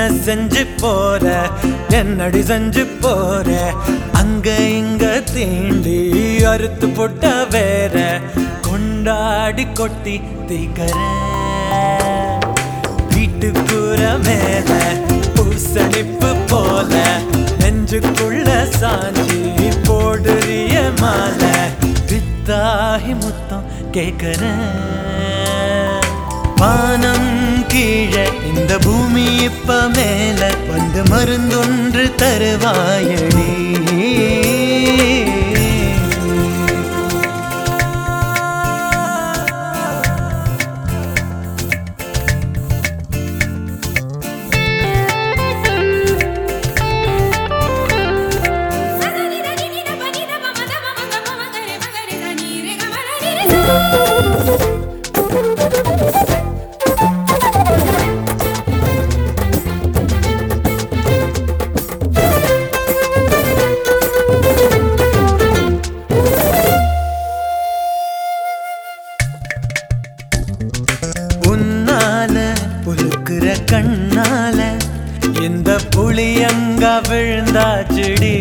செஞ்சு போற என்னடி செஞ்சு போற அங்க இங்க தீண்டி அறுத்து போட்ட வேற கொண்டாடி கொட்டி தீக்கற வீட்டுக்குற மேல பூசணிப்பு போல நெஞ்சுக்குள்ள சாஞ்சி போடுறிய மாலை வித்தாகி முத்தம் கேக்குறேன் வானம் கீழே இந்த பூமி இப்ப மேல வந்து மருந்தொன்று தருவாயடி உன்னால புழுக்குற கண்ணால இந்த புளியங்க விழுந்தாச்சுடி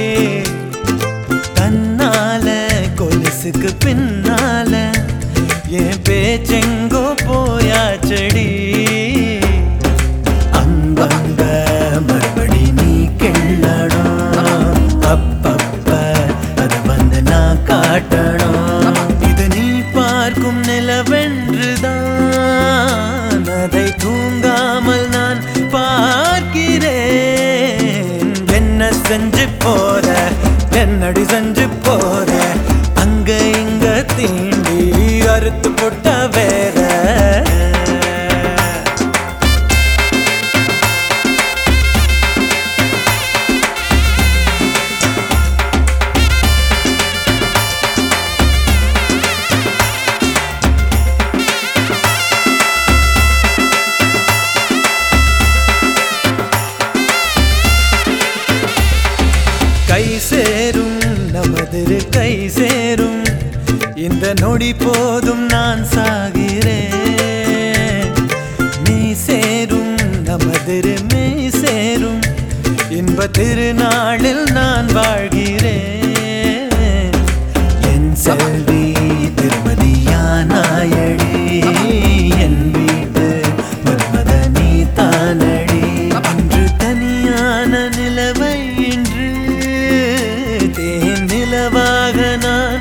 தன்னால கொலுசுக்கு பின்னால என் பேச்செங்கோ போயாச்சடி அங்கங்க மறுபடி நீ கிள்ளணும் அப்பப்ப அத வந்து நான் காட்டணும் இது நீ பார்க்கும் நிலவென்றுதான் அதை தூங்காமல் நான் பார்க்கிறேன் என்ன செஞ்சு போற என்னடி செஞ்சு போற அங்க இங்க தீண்டி அறுத்து போட்ட வேற கை சேரும் நமது கை சேரும் இந்த நொடி போதும் நான் சாகிறேன் நீ சேரும் நமது மெய் சேரும் இன்ப திருநாளில் நான் வாழ்கிறேன் என் செல்வி திருமதியானாயடி என் வீட்டு மன்மத நீ தானடி அன்று தனியான நிலவை இன்று தேன் நிலவாக நான்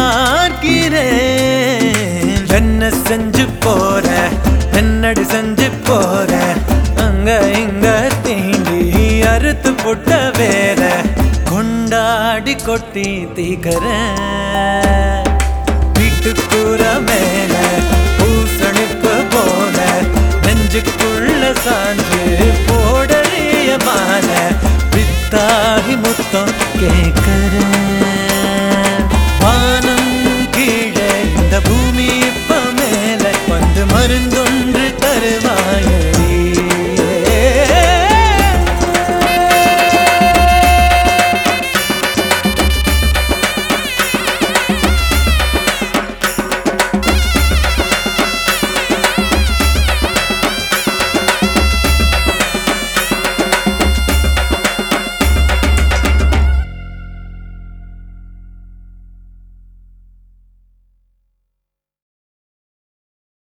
பார்க்கிறேன் என்ன செஞ்சு போற என்னடி செஞ்சு போற அங்க இங்க தீண்டி அறுத்து போட்ட வேற கொண்டாடி கொட்டி தீக்கறேன் வீட்டுக்குற மேல பூசணிப்பு போல நெஞ்சுக்குள்ள சாஞ்சு போடறிய மாலை வித்தாகி முத்தம் கேட்கறேன்